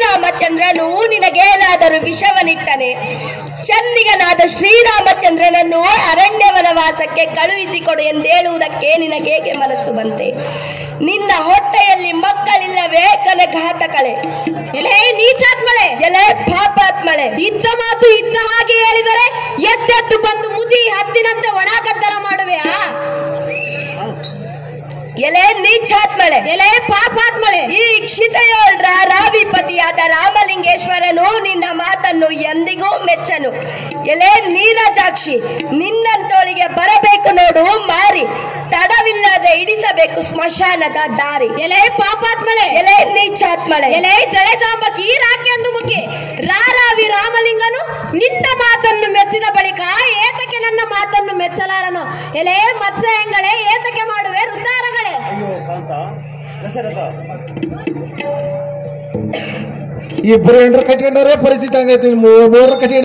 ಶ್ರೀರಾಮಚಂದ್ರನು ನಿನಗೇನಾದರೂ ವಿಷವನಿಟ್ಟನೆ ಚಂದಿಗನಾದ ಶ್ರೀರಾಮಚಂದ್ರನನ್ನು ಅರಣ್ಯ ವನವಾಸಕ್ಕೆ ಕಳುಹಿಸಿಕೊಡು ಎಂದೇಳುವುದಕ್ಕೆ ನಿನಗೇಗೆ ಮನಸ್ಸು ಬಂತೆ ನಿನ್ನ ಹೊಟ್ಟೆಯಲ್ಲಿ ಮಕ್ಕಳಿಲ್ಲವೇ ಕನಘಾತಕಳೆ ಎಲೆ ನೀಚಾತ್ಮಳೆ ಎಲೆ ಪಾಪಾತ್ಮಳೆ ಇದ್ದ ಮಾತು ಇದ್ದ ಹಾಗೆ ಹೇಳಿದರೆ ಎದ್ದೆದ್ದು ಬಂದು ಮುದಿ ಹತ್ತಿನಂತೆ ಒಣಗದ್ದರ ಮಾಡುವೆಯಾ ಎಲೆ ನೀಚಾತ್ಮಳೆ ಎಲೆ ಪಾಪಾತ್ಮಳೆ ಈ ಕ್ಷಿತಯೋಳ್ರ ರಾವಿಪತಿಯಾದ ರಾಮಲಿಂಗೇಶ್ವರನು ನಿನ್ನ ಮಾತನ್ನು ಎಂದಿಗೂ ಮೆಚ್ಚನು ಎಲೆ ನೀರಜಾಕ್ಷಿ ನಿನ್ನಂತೋಳಿಗೆ ಬರಬೇಕು ನೋಡು ಮಾರಿ ತಡವಿಲ್ಲದೆ ಇಡಿಸಬೇಕು ಸ್ಮಶಾನದ ದಾರಿ ಎಲೆ ಪಾಪಾತ್ಮಳೆ ಎಲೆ ನೀಚಾತ್ಮಳೆ ಎಲೆ ತಳೆದಾಂಬಕಿ ರಾಕೆಂದು ಮುಖಿ ರಾರಾವಿ ರಾಮಲಿಂಗನು ನಿನ್ನ ಮಾತನ್ನು ಮೆಚ್ಚಿದ ಬಳಿಕ ಏತಕ್ಕೆ ನನ್ನ ಮಾತನ್ನು ಮೆಚ್ಚಲಾರನು ಎಲೆ ಮತ್ಸ್ಯಂಗಳೇ ಏತಕ್ಕೆ ಮಾಡುವೆ ವೃತ್ತಾರಗಳೇ ಅಯ್ಯೋ ಕಾಂತ ದಶರಥ ಇಬ್ಬರು ಎಂಟ್ರು ಕಟ್ಕೊಂಡವ್ರೆ ಪರಿಸ್ಥಿತಿ ಹಂಗೈತಿ ಮೂವರು ಕಟ್ಕೊಂಡ